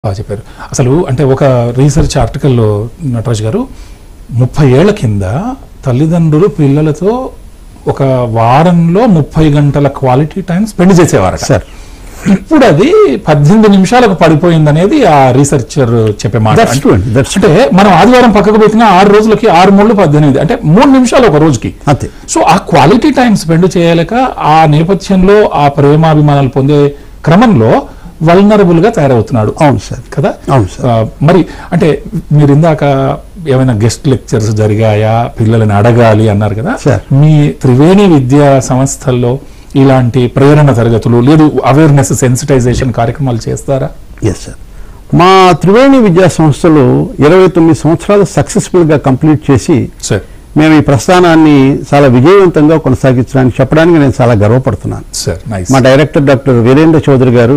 బాగా చెప్పారు అసలు అంటే ఒక రీసెర్చ్ ఆర్టికల్లో నటరాజ్ గారు ముప్పై ఏళ్ల కింద తల్లిదండ్రులు పిల్లలతో ఒక వారంలో ముప్పై గంటల క్వాలిటీ టైం స్పెండ్ చేసేవారట సార్ ఇప్పుడు అది పద్దెనిమిది నిమిషాలకు పడిపోయింది అనేది ఆ రీసెర్చర్ చెప్పే మాట That's true అండి, that's అంటే మనం ఆదివారం పక్కకు పెట్టిన ఆరు రోజులకి ఆరు మూడు పద్దెనిమిది అంటే మూడు నిమిషాలు ఒక రోజుకి అంతే సో ఆ క్వాలిటీ టైం స్పెండ్ చేయలేక ఆ నేపథ్యంలో ఆ ప్రేమాభిమానాలు పొందే క్రమంలో వల్నరబుల్ గా తయారవుతున్నాడు అవును సార్ కదా అవును సార్ ఆ, మరి అంటే మీరు ఇందాక ఏమైనా గెస్ట్ లెక్చర్స్ జరిగాయా పిల్లలని అడగాలి అన్నారు కదా సార్. మీ త్రివేణి విద్యా సంస్థల్లో ఇలాంటి ప్రేరణ తరగతులు లేదు అవేర్నెస్ సెన్సిటైజేషన్ కార్యక్రమాలు చేస్తారా ఎస్ సార్ మా త్రివేణి విద్యా సంస్థలు ఇరవై తొమ్మిది సంవత్సరాలు సక్సెస్ఫుల్గా కంప్లీట్ చేసి సార్ మేము ఈ ప్రస్థానాన్ని చాలా విజయవంతంగా కొనసాగించడానికి చెప్పడానికి నేను చాలా గర్వపడుతున్నాను సార్ నైస్ మా డైరెక్టర్ డాక్టర్ వీరేంద్ర చౌదరి గారు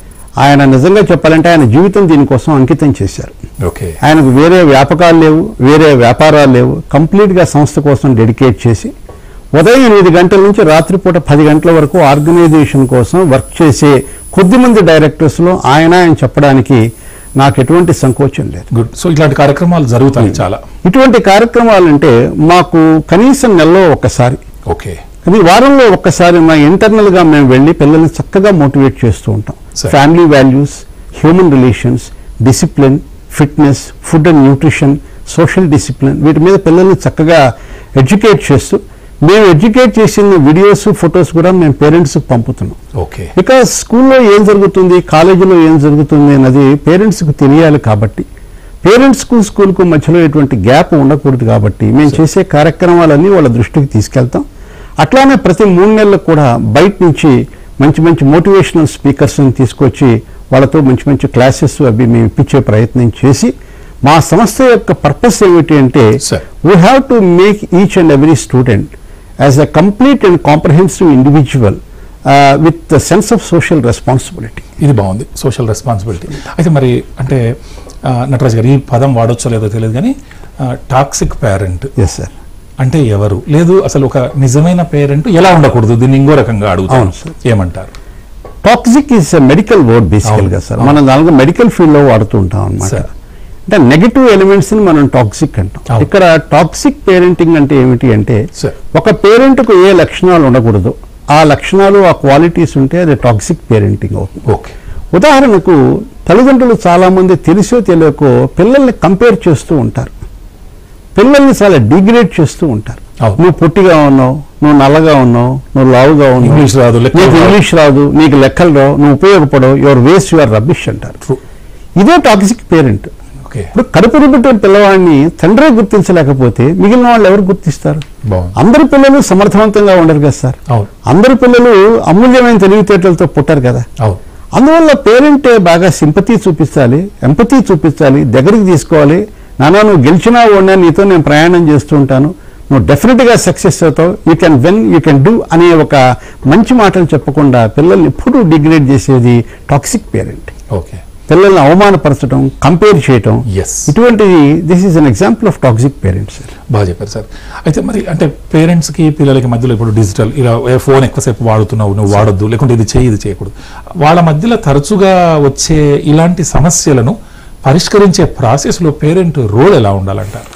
ఆయన నిజంగా చెప్పాలంటే ఆయన జీవితం దీనికోసం అంకితం చేశారు ఓకే ఆయనకు వేరే వ్యాపకాలు లేవు వేరే వ్యాపారాలు లేవు కంప్లీట్గా సంస్థ కోసం డెడికేట్ చేసి ఉదయం ఎనిమిది గంటల నుంచి రాత్రిపూట పది గంటల వరకు ఆర్గనైజేషన్ కోసం వర్క్ చేసే కొద్దిమంది డైరెక్టర్స్లో ఆయన ఆయన చెప్పడానికి నాకు ఎటువంటి సంకోచం లేదు గుడ్ సో ఇట్లాంటి కార్యక్రమాలు జరుగుతాయి చాలా ఇటువంటి కార్యక్రమాలంటే మాకు కనీసం నెలలో ఒక్కసారి ఓకే అది వారంలో ఒక్కసారి మా ఇంటర్నల్ గా మేము వెళ్ళి పిల్లల్ని చక్కగా మోటివేట్ చేస్తూ ఉంటాం Sir. Family values human relations discipline fitness food and nutrition social discipline వీటి మీద పిల్లల్ని చక్కగా ఎడ్యుకేట్ చేస్తూ మేము ఎడ్యుకేట్ చేసిన వీడియోస్ ఫొటోస్ కూడా మేము పేరెంట్స్కి పంపుతున్నాం ఓకే బికాస్ స్కూల్లో ఏం జరుగుతుంది కాలేజీలో ఏం జరుగుతుంది అన్నది పేరెంట్స్కి తెలియాలి కాబట్టి పేరెంట్స్కు స్కూల్కు మధ్యలో ఎటువంటి గ్యాప్ ఉండకూడదు కాబట్టి మేము చేసే కార్యక్రమాలన్నీ వాళ్ళ దృష్టికి తీసుకెళ్తాం అట్లానే ప్రతి మూడు నెలలకు కూడా బయట నుంచి మంచి మంచి మోటివేషనల్ స్పీకర్స్ని తీసుకొచ్చి వాళ్ళతో మంచి మంచి క్లాసెస్ అవి మేము ఇప్పించే ప్రయత్నం చేసి మా సంస్థ యొక్క పర్పస్ ఏమిటి అంటే Sir. We have to make each and every student as a complete and comprehensive individual with the sense of social responsibility ఇది బాగుంది సోషల్ రెస్పాన్సిబిలిటీ అయితే మరి అంటే ఆ, నటరాజ్ గారు ఈ పదం వాడొచ్చో లేదో తెలియదు కానీ టాక్సిక్ పేరెంట్ ఎస్ సార్ అంటే ఎవరు లేదు అసలు ఒక నిజమైన పేరెంట్ ఎలా ఉండకూడదు దీన్ని ఇంకో రకంగా అడుగుతాను అవును సార్. ఏమంటారు టాక్సిక్ ఈస్ మెడికల్ వర్డ్ బేసికల్ గా అవును, సార్ అవును. మనం దానిలో మెడికల్ ఫీల్డ్ లో వాడుతూ ఉంటాం అనమాట సార్. అంటే నెగటివ్ ఎలిమెంట్స్ ని మనం టాక్సిక్ అంటాం అవును. ఇక్కడ టాక్సిక్ పేరెంటింగ్ అంటే ఏమిటి అంటే సార్. ఒక పేరెంట్ కు ఏ లక్షణాలు ఉండకూడదు ఆ లక్షణాలు ఆ క్వాలిటీస్ ఉంటే అది టాక్సిక్ పేరెంటింగ్ అవుతుంది ఓకే ఉదాహరణకు తల్లిదండ్రులు చాలా మంది తెలిసో తెలియకో పిల్లల్ని కంపేర్ చేస్తూ ఉంటారు పిల్లల్ని చాలా డిగ్రేడ్ చేస్తూ ఉంటారు అవును. నువ్వు పొట్టిగా ఉన్నావు నువ్వు నల్లగా ఉన్నావు నువ్వు లావుగా ఉన్నావు ఇంగ్లీష్ రాదు లెక్కలు నీకు రావు. ఇంగ్లీష్ రాదు నీకు లెక్కలు రావు నువ్వు ఉపయోగపడవు యువర్ వేస్ట్ యువర్ రబ్బిష్ అంటారు ట్రూ ఇదే టాక్సిక్ పేరెంట్ ఓకే ఇప్పుడు కడుపును పెట్టిన పిల్లవాడిని తండ్రే గుర్తించలేకపోతే మిగిలిన వాళ్ళు ఎవరు గుర్తిస్తారు బాగుంది అందరు పిల్లలు సమర్థవంతంగా ఉండరు కదా సార్ అవును అందరు పిల్లలు అమూల్యమైన తెలివితేటలతో పుట్టారు కదా అవును అందువల్ల పేరెంటే బాగా సింపతి చూపించాలి ఎంపతి చూపించాలి దగ్గరికి తీసుకోవాలి నాన్న నువ్వు గెలిచినా ఓడినా నీతో నేను ప్రయాణం చేస్తూ ఉంటాను నువ్వు డెఫినెట్గా సక్సెస్ అవుతావు you can when you can do అనే ఒక మంచి మాటలు చెప్పకుండా పిల్లల్ని ఎప్పుడూ డిగ్రేడ్ చేసేది టాక్సిక్ పేరెంట్ ఓకే పిల్లల్ని అవమానపరచడం కంపేర్ చేయటం ఎస్ ఇటువంటిది this is an example of toxic parents బాగా చెప్పారు సార్ అయితే మరి అంటే పేరెంట్స్ కి పిల్లలకి మధ్యలో ఇప్పుడు డిజిటల్ ఇలా ఏ ఫోన్ ఎక్కువసేపు వాడుతున్నావు నువ్వు వాడొద్దు లేకుంటే ఇది చేయి ఇది చేయకూడదు వాళ్ళ మధ్యలో తరచుగా వచ్చే ఇలాంటి సమస్యలను పరిష్కరించే ప్రాసెస్లో పేరెంట్ రోల్ ఎలా ఉండాలంటారు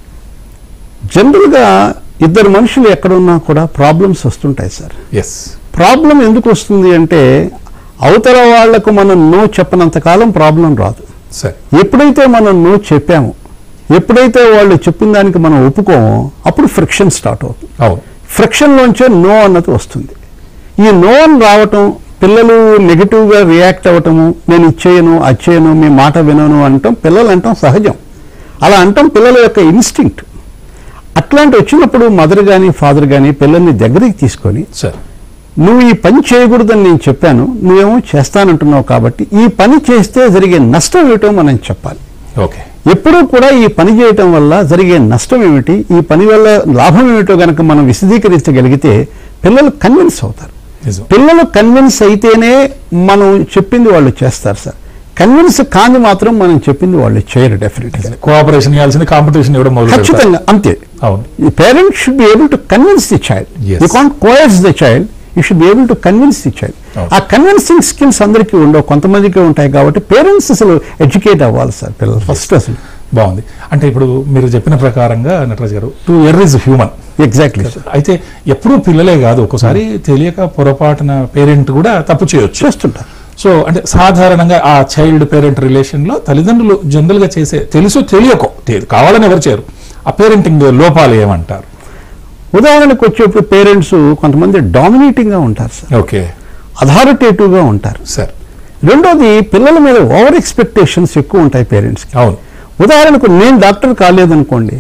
జనరల్గా ఇద్దరు మనుషులు ఎక్కడున్నా కూడా ప్రాబ్లమ్స్ వస్తుంటాయి సార్ ఎస్ ప్రాబ్లం ఎందుకు వస్తుంది అంటే అవతల వాళ్లకు మనం నో చెప్పనంత కాలం ప్రాబ్లం రాదు సరే ఎప్పుడైతే మనం నో చెప్పామో ఎప్పుడైతే వాళ్ళు చెప్పిన దానికి మనం ఒప్పుకోమో అప్పుడు ఫ్రిక్షన్ స్టార్ట్ అవుతుంది అవును ఫ్రిక్షన్లోంచే నో అన్నది వస్తుంది ఈ నో అని రావటం పిల్లలు నెగిటివ్గా రియాక్ట్ అవ్వటము నేను ఇచ్చేయను అచ్చేయను మీ మాట వినను అంటాం పిల్లలు అంటాం సహజం అలా అంటాం పిల్లల యొక్క ఇన్స్టింక్ట్ అట్లాంటి వచ్చినప్పుడు మదర్ కానీ ఫాదర్ కానీ పిల్లల్ని దగ్గరికి తీసుకొని సరే నువ్వు ఈ పని చేయకూడదని నేను చెప్పాను నువ్వేమో చేస్తానంటున్నావు కాబట్టి ఈ పని చేస్తే జరిగే నష్టం ఏమిటో మనం చెప్పాలి ఓకే ఎప్పుడూ కూడా ఈ పని చేయటం వల్ల జరిగే నష్టం ఏమిటి ఈ పని వల్ల లాభం ఏమిటో గనక మనం విశదీకరించగలిగితే పిల్లలు కన్విన్స్ అవుతారు నిజం పిల్లలు కన్విన్స్ అయితేనే మనం చెప్పింది వాళ్ళు చేస్తారు సార్ కన్విన్స్ కాని మాత్రం మనం చెప్పింది వాళ్ళు చేయరు డెఫినెట్గా కోఆపరేషన్ ఇవ్వాల్సింది కాంపిటీషన్ ఇవ్వడం మొదలు పెడతారు. ఖచ్చితంగా అంతే అవును The parent should be able to convince the child. Yes. You can't coerce the child. You should be able to convince the child అవును. ఆ కన్విన్సింగ్ స్కిల్స్ అందరికీ ఉండవు కొంతమందికి ఉంటాయి కాబట్టి పేరెంట్స్ అసలు ఎడ్యుకేట్ అవ్వాలి సార్ పిల్లలు ఫస్ట్ అసలు బాగుంది అంటే ఇప్పుడు మీరు చెప్పిన ప్రకారంగా Nataraj garu to err is human exactly అయితే ఎప్పుడూ పిల్లలే కాదు ఒక్కోసారి తెలియక పొరపాటున పేరెంట్ కూడా తప్పు చేయొచ్చు చేస్తుంటారు సో అంటే సాధారణంగా ఆ చైల్డ్ పేరెంట్ రిలేషన్ లో తల్లిదండ్రులు జనరల్ గా చేసే తెలుసు తెలియకో తె- కావాలని ఎవరు చేయరు ఆ పేరెంటింగ్ లోపాలు ఏమంటారు ఉదాహరణకు వచ్చేప్పుడు పేరెంట్స్ కొంతమంది డామినేటింగ్గా ఉంటారు సార్ ఓకే అథారిటేటివ్గా ఉంటారు సార్ రెండోది పిల్లల మీద ఓవర్ ఎక్స్పెక్టేషన్స్ ఎక్కువ ఉంటాయి పేరెంట్స్కి అవును ఉదాహరణకు నేను డాక్టర్ కాలేదనుకోండి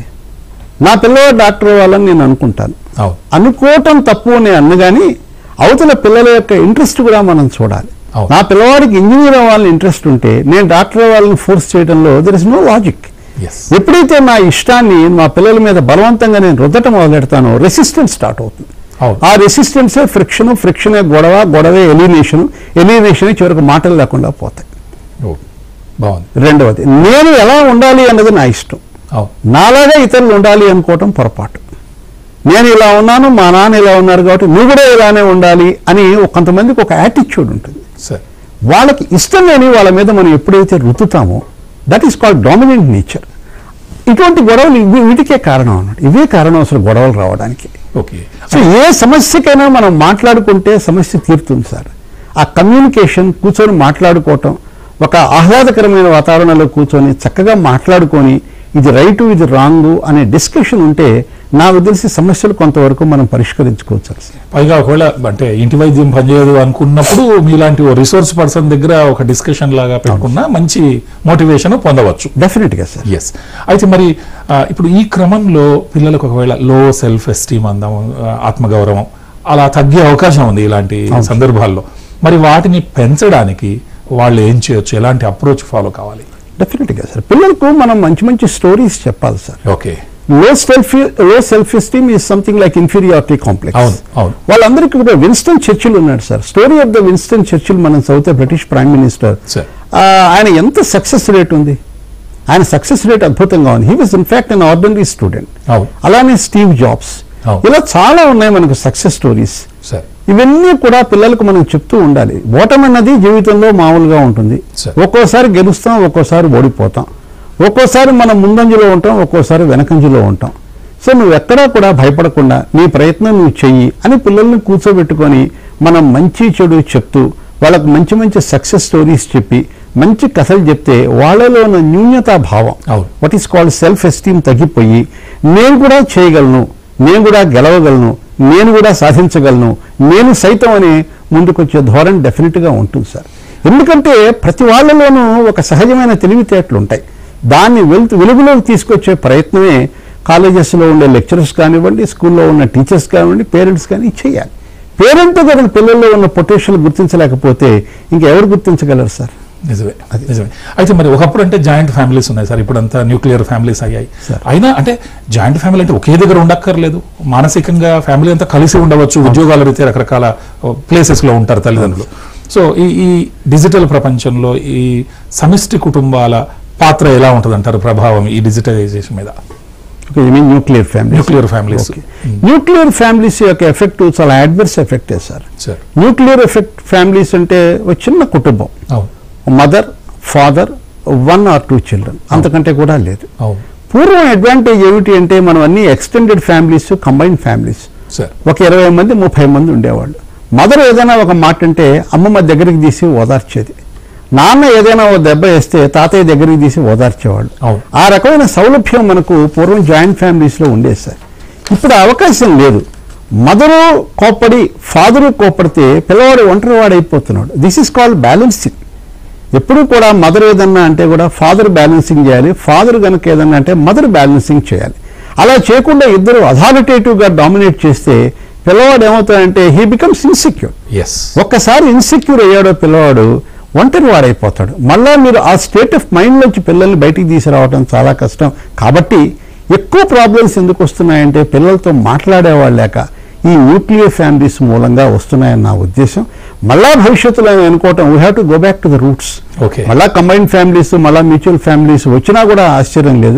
నా పిల్లవాడు డాక్టర్ అవ్వాలని నేను అనుకుంటాను అవును అనుకోవటం తప్పు అని అన్నగాని అవతల పిల్లల యొక్క ఇంట్రెస్ట్ కూడా మనం చూడాలి అవును. నా పిల్లవాడికి ఇంజనీర్ అవ్వాలని ఇంట్రెస్ట్ ఉంటే నేను డాక్టర్ అవ్వాలని ఫోర్స్ చేయడంలో there is no logic yes ఎప్పుడైతే నా ఇష్టాన్ని మా పిల్లల మీద బలవంతంగా నేను రుద్దటం మొదలెడతానో రెసిస్టెన్స్ స్టార్ట్ అవుతుంది అవును ఆ రెసిస్టెన్సే ఫ్రిక్షన్ ఫ్రిక్షనే గొడవ గొడవే ఎలినేషన్ ఎలినేషన్ చివరికి మాటలు లేకుండా పోతాయి ఓ, బాగుంది రెండవది నేను ఎలా ఉండాలి అన్నది నా ఇష్టం అవును నాలాగా ఇతరులు ఉండాలి అనుకోవటం పొరపాటు నేను ఇలా ఉన్నాను మా నాన్న ఇలా ఉన్నారు కాబట్టి నువ్వు కూడా ఇలానే ఉండాలి అని ఒక- కొంతమందికి ఒక యాటిట్యూడ్ ఉంటుంది సార్ వాళ్ళకి ఇష్టం లేని వాళ్ళ మీద మనం ఎప్పుడైతే రుతుతామో that is called dominant nature ఇటువంటి గొడవలు ఇవి వీటికే కారణం అన్నమాట ఇవే కారణం అసలు గొడవలు రావడానికి ఓకే సో ఏ సమస్యకైనా మనం మాట్లాడుకుంటే సమస్య తీరుతుంది సార్ ఆ కమ్యూనికేషన్ కూర్చొని మాట్లాడుకోవటం ఒక ఆహ్లాదకరమైన వాతావరణంలో కూర్చొని చక్కగా మాట్లాడుకొని ఇది రైటు ఇది రాంగు అనే డిస్కషన్ ఉంటే నాకు తెలిసి సమస్యలు కొంతవరకు మనం పరిష్కరించుకోవచ్చు సార్ పైగా ఒకవేళ అంటే ఇంటి వైద్యం పనిచేయదు అనుకున్నప్పుడు మీలాంటి ఓ రిసోర్స్ పర్సన్ దగ్గర ఒక డిస్కషన్ లాగా పెట్టుకున్నా మంచి మోటివేషన్ పొందవచ్చు డెఫినెట్గా సార్ ఎస్ అయితే మరి ఆ, ఇప్పుడు ఈ క్రమంలో పిల్లలకు ఒకవేళ లో సెల్ఫ్ ఎస్టీమ్ అందాం ఆ, ఆత్మగౌరవం అలా తగ్గే అవకాశం ఉంది ఇలాంటి సందర్భాల్లో మరి వాటిని పెంచడానికి వాళ్ళు ఏం చేయొచ్చు ఎలాంటి అప్రోచ్ ఫాలో కావాలి డెఫినెట్గా సార్ పిల్లలకు మనం మంచి మంచి స్టోరీస్ చెప్పాలి sir okay low self low self esteem is something like inferiority complex అవును అవును వాళ్ళందరికీ కూడా విన్స్టన్ చర్చిల్ ఉన్నాడు sir story of the Winston Churchill మనం చదివితే బ్రిటిష్ ప్రైమ్ మినిస్టర్ సార్ ఆయన ఎంత సక్సెస్ రేట్ ఉంది ఆయన సక్సెస్ రేట్ అద్భుతంగా ఉంది he was in fact an ordinary student అవును అలానే స్టీవ్ జాబ్స్ అవును. ఇలా చాలా ఉన్నాయి మనకు సక్సెస్ స్టోరీస్ సార్ ఇవన్నీ కూడా పిల్లలకు మనం చెప్తూ ఉండాలి ఓటమి అన్నది జీవితంలో మామూలుగా ఉంటుంది సరే. ఒక్కోసారి గెలుస్తాం ఒక్కోసారి ఓడిపోతాం ఒక్కోసారి మనం ముందంజలో ఉంటాం ఒక్కోసారి వెనకంజలో ఉంటాం సో నువ్వు ఎక్కడా కూడా భయపడకుండా నీ ప్రయత్నం నువ్వు చెయ్యి అని పిల్లల్ని కూర్చోబెట్టుకొని మనం మంచి చెడు చెప్తూ వాళ్ళకు మంచి మంచి సక్సెస్ స్టోరీస్ చెప్పి మంచి కథలు చెప్తే వాళ్ళలో ఉన్న న్యూన్యతా భావం అవును. What is called self esteem తగ్గిపోయి నేను కూడా చేయగలను నేను కూడా గెలవగలను నేను కూడా సాధించగలను నేను సైతం అని ముందుకొచ్చే ధోరణి డెఫినెట్గా ఉంటుంది సార్ ఎందుకంటే ప్రతి వాళ్ళలోనూ ఒక సహజమైన తెలివితేటలు ఉంటాయి దాన్ని వెలుతు వెలుగులోకి తీసుకొచ్చే ప్రయత్నమే కాలేజెస్లో ఉండే లెక్చరర్స్ కానివ్వండి స్కూల్లో ఉన్న టీచర్స్ కానివ్వండి పేరెంట్స్ కానీ చేయాలి పేరెంట్ కనుక పిల్లల్లో ఉన్న పొటెన్షియల్ గుర్తించలేకపోతే ఇంకెవరు గుర్తించగలరు సార్ నిజమే నిజమే అయితే మరి ఒకప్పుడు అంటే జాయింట్ ఫ్యామిలీస్ ఉన్నాయి సార్ ఇప్పుడు అంతా న్యూక్లియర్ ఫ్యామిలీస్ అయ్యాయి Sir. అయినా అంటే జాయింట్ ఫ్యామిలీ అంటే ఒకే దగ్గర ఉండక్కర్లేదు మానసికంగా ఫ్యామిలీ అంతా కలిసి ఉండవచ్చు ఉద్యోగాల రీత్యా రకరకాల ప్లేసెస్ లో ఉంటారు తల్లిదండ్రులు సో ఈ ఈ డిజిటల్ ప్రపంచంలో ఈ సమిష్టి కుటుంబాల పాత్ర ఎలా ఉంటుంది అంటారు ప్రభావం ఈ డిజిటలైజేషన్ మీద okay I mean nuclear family nuclear families nuclear families యొక్క ఎఫెక్ట్ చాలా అడ్వర్స్ ఎఫెక్టే sir sir nuclear effect families అంటే ఒక చిన్న కుటుంబం అవును mother father one or two children అంతకంటే కూడా లేదు అవును పూర్వం అడ్వాంటేజ్ ఏమిటి అంటే మనం అన్ని extended families combined families sir ఒక ఇరవై మంది ముప్పై మంది ఉండేవాళ్ళు మదర్ ఏదైనా ఒక మాట అంటే అమ్మమ్మ దగ్గరికి తీసి ఓదార్చేది నాన్న ఏదైనా ఓ దెబ్బ వేస్తే తాతయ్య దగ్గరికి తీసి ఓదార్చేవాళ్ళు అవును. ఆ రకమైన సౌలభ్యం మనకు పూర్వం జాయింట్ ఫ్యామిలీస్లో ఉండేది సార్ ఇప్పుడు ఆ అవకాశం లేదు మదరు కోప్పడి ఫాదరు కోప్పడితే పిల్లవాడు ఒంటరి వాడైపోతున్నాడు దిస్ ఇస్ కాల్డ్ బ్యాలెన్సింగ్ ఎప్పుడు కూడా మదర్ ఏదన్నా అంటే కూడా ఫాదర్ బ్యాలెన్సింగ్ చేయాలి ఫాదర్ కనుక ఏదన్నా అంటే మదర్ బ్యాలెన్సింగ్ చేయాలి అలా చేయకుండా ఇద్దరు అథారిటేటివ్గా డామినేట్ చేస్తే పిల్లవాడు ఏమవుతాడంటే హీ బికమ్స్ ఇన్సెక్యూర్ ఎస్ ఒక్కసారి ఇన్సెక్యూర్ అయ్యాడో పిల్లవాడు ఒంటరి వాడైపోతాడు మళ్ళా మీరు ఆ స్టేట్ ఆఫ్ మైండ్ నుంచి పిల్లల్ని బయటికి తీసుకురావడం చాలా కష్టం కాబట్టి ఎక్కువ ప్రాబ్లమ్స్ ఎందుకు వస్తున్నాయంటే పిల్లలతో మాట్లాడేవాళ్ళు లేక ఈ న్యూక్లియర్ ఫ్యామిలీస్ మూలంగా వస్తున్నాయని నా ఉద్దేశం మళ్ళా భవిష్యత్తులో నేను అనుకోవటం we have to go back to the roots Okay. మళ్ళా కంబైన్డ్ ఫ్యామిలీస్ మళ్ళా మ్యూచువల్ ఫ్యామిలీస్ వచ్చినా కూడా ఆశ్చర్యం లేదు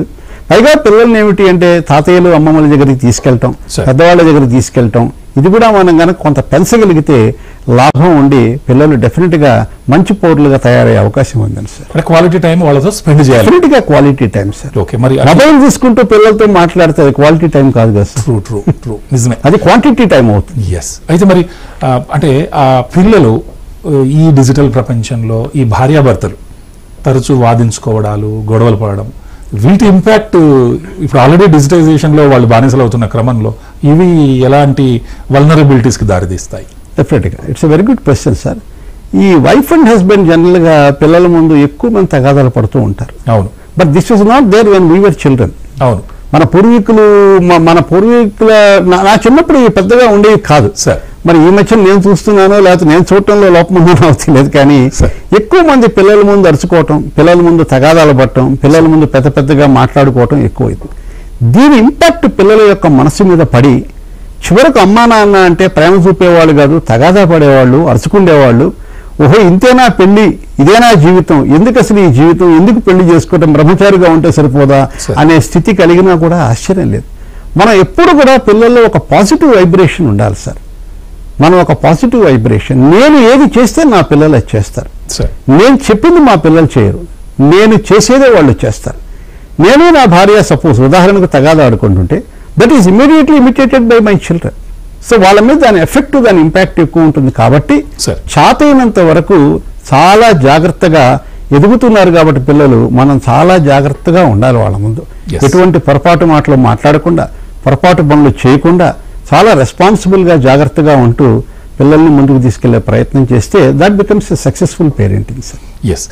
పైగా పిల్లల్ని ఏమిటి అంటే తాతయ్యలు అమ్మమ్మల దగ్గరికి తీసుకెళ్ళటం సరే. పెద్దవాళ్ళ దగ్గరికి తీసుకెళ్ళటం ఇది కూడా మనం కనుక కొంత పెంచగలిగితే లాభం ఉండి పిల్లలు డెఫినెట్ గా మంచి పౌరులుగా తయారయ్యే అవకాశం ఉందండి సార్ అంటే క్వాలిటీ టైం వాళ్ళతో స్పెండ్ చేయాలి డెఫినెట్ గా క్వాలిటీ టైం సార్ ఓకే మరి మొబైల్ తీసుకుంటూ పిల్లలతో మాట్లాడితే అది క్వాలిటీ టైం కాదు కదా సార్ ట్రూ ట్రూ ట్రూ నిజమే అది క్వాంటిటీ టైం అవుతుంది ఎస్ అయితే మరి ఆ, అంటే ఆ పిల్లలు ఆ, ఈ డిజిటల్ ప్రపంచంలో ఈ భార్యాభర్తలు తరచూ వాదించుకోవడాలు గొడవలు పడడం వీటి ఇంపాక్ట్ ఇప్పుడు ఆల్రెడీ డిజిటైజేషన్లో వాళ్ళు బానిసలు అవుతున్న క్రమంలో ఇవి ఎలాంటి వల్నరబిలిటీస్కి దారితీస్తాయి డెఫినెట్గా it's a very good question sir ఈ వైఫ్ అండ్ హస్బెండ్ జనరల్గా పిల్లల ముందు ఎక్కువ మంది తగాదాలు పడుతూ ఉంటారు అవును but this was not there when we were children అవును మన పూర్వీకులు మ- మన పూర్వీకుల నా నా చిన్నప్పుడు ఇవి పెద్దగా ఉండేవి కాదు సార్ మరి ఈ మధ్య నేను చూస్తున్నానో లేకపోతే నేను చూడటంలో లోపం ఉందో నాకు తెలియదు కానీ సరే. ఎక్కువ మంది పిల్లల ముందు అరుచుకోవటం పిల్లల ముందు తగాదాలు పట్టడం పిల్లల ముందు పెద్ద పెద్దగా మాట్లాడుకోవటం ఎక్కువైంది దీని ఇంపాక్ట్ పిల్లల యొక్క మనసు మీద పడి చివరకు అమ్మా నాన్న అంటే ప్రేమ చూపేవాళ్ళు కాదు తగాదా పడేవాళ్ళు అరుచుకుండేవాళ్ళు ఓహో ఇంతేనా పెళ్లి ఇదేనా జీవితం ఎందుకు అసలు ఈ జీవితం ఎందుకు పెళ్లి చేసుకోవటం బ్రహ్మచారిగా ఉంటే సరిపోదా సరే. అనే స్థితి కలిగినా కూడా ఆశ్చర్యం లేదు మనం ఎప్పుడు కూడా పిల్లల్లో ఒక పాజిటివ్ వైబ్రేషన్ ఉండాలి సార్ మనం ఒక పాజిటివ్ వైబ్రేషన్ నేను ఏది చేస్తే నా పిల్లలు అది చేస్తారు సార్ నేను చెప్పింది మా పిల్లలు చేయరు నేను చేసేదే వాళ్ళు చేస్తారు నేను నా భార్య సపోజ్ ఉదాహరణకు తగాదా ఆడుకుంటుంటే that is immediately imitated by my children so వాళ్ళ మీద దాని ఎఫెక్ట్ దాని ఇంపాక్ట్ ఎక్కువ ఉంటుంది కాబట్టి Sir. చాతైనంత వరకు చాలా జాగ్రత్తగా ఎదుగుతున్నారు కాబట్టి పిల్లలు మనం చాలా జాగ్రత్తగా ఉండాలి వాళ్ళ ముందు Yes. ఎటువంటి పొరపాటు మాటలు మాట్లాడకుండా పొరపాటు పనులు చేయకుండా చాలా రెస్పాన్సిబుల్గా జాగ్రత్తగా ఉంటూ పిల్లల్ని ముందుకు తీసుకెళ్లే ప్రయత్నం చేస్తే that becomes a successful parenting sir yes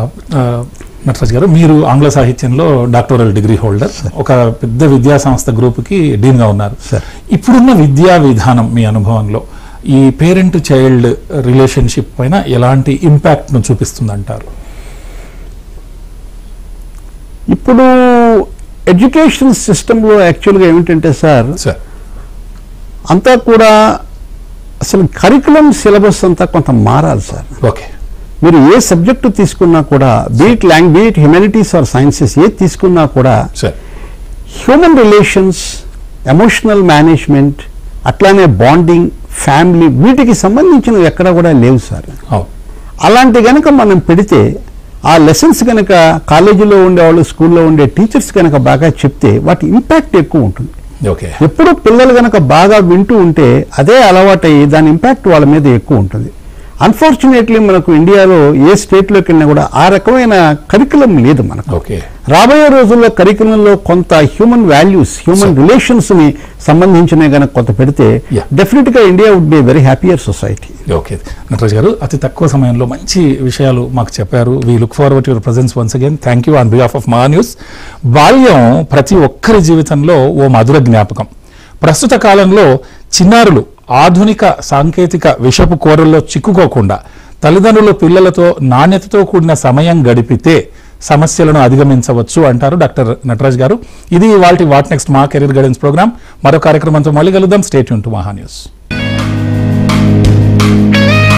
Nataraj garu మీరు ఆంగ్ల సాహిత్యంలో డాక్టోరల్ డిగ్రీ హోల్డర్ ఒక పెద్ద విద్యా సంస్థ గ్రూప్కి డీన్గా ఉన్నారు సార్. ఇప్పుడున్న విద్యా విధానం మీ అనుభవంలో ఈ పేరెంట్ చైల్డ్ రిలేషన్షిప్ పైన ఎలాంటి ఇంపాక్ట్ను చూపిస్తుందంటారు ఇప్పుడు ఎడ్యుకేషన్ సిస్టంలో యాక్చువల్గా ఏమిటంటే సార్ సార్ అంతా కూడా అసలు కరికులం సిలబస్ అంతా కొంత మారాలి సార్ ఓకే మీరు ఏ సబ్జెక్టు తీసుకున్నా కూడా బీట్ లాంగ్ బీట్ హ్యుమానిటీస్ ఆర్ సైన్సెస్ ఏది తీసుకున్నా కూడా sir human relations emotional management అట్లానే బాండింగ్ ఫ్యామిలీ వీటికి సంబంధించినవి ఎక్కడ కూడా లేవు సార్ అవును అలాంటి గనక మనం పెడితే ఆ లెసన్స్ కనుక కాలేజీలో ఉండేవాళ్ళు స్కూల్లో ఉండే టీచర్స్ కనుక బాగా చెప్తే వాటి ఇంపాక్ట్ ఎక్కువ ఉంటుంది ఓకే ఎప్పుడు పిల్లలు కనుక బాగా వింటూ ఉంటే అదే అలవాటయ్యి దాని ఇంపాక్ట్ వాళ్ళ మీద ఎక్కువ ఉంటుంది అన్ఫార్చునేట్లీ మనకు ఇండియాలో ఏ స్టేట్లోకి వెళ్ళినా కూడా ఆ రకమైన కరికులం లేదు మనకు ఓకే రాబోయే రోజుల్లో కరికులంలో కొంత హ్యూమన్ వాల్యూస్ హ్యూమన్ రిలేషన్స్ ని సంబంధించిన గనక కొంత పెడితే Yeah. డెఫినెట్ గా India would be very happier society okay Nataraj garu అతి తక్కువ సమయంలో మంచి విషయాలు మాకు చెప్పారు we look forward your presence once again thank you on behalf of మా న్యూస్ బాల్యం ప్రతి ఒక్కరి జీవితంలో ఓ మధుర జ్ఞాపకం ప్రస్తుత కాలంలో చిన్నారులు ఆధునిక సాంకేతిక విషపు కూరల్లో చిక్కుకోకుండా తల్లిదండ్రులు పిల్లలతో నాణ్యతతో కూడిన సమయం గడిపితే సమస్యలను అధిగమించవచ్చు అంటారు డాక్టర్ నటరాజ్ గారు ఇది వాటి వాట్ నెక్స్ట్ మా కెరీర్ గైడెన్స్ ప్రోగ్రామ్ మరో కార్యక్రమంతో మళ్ళీ కలుద్దాం స్టేట్ టు మహా న్యూస్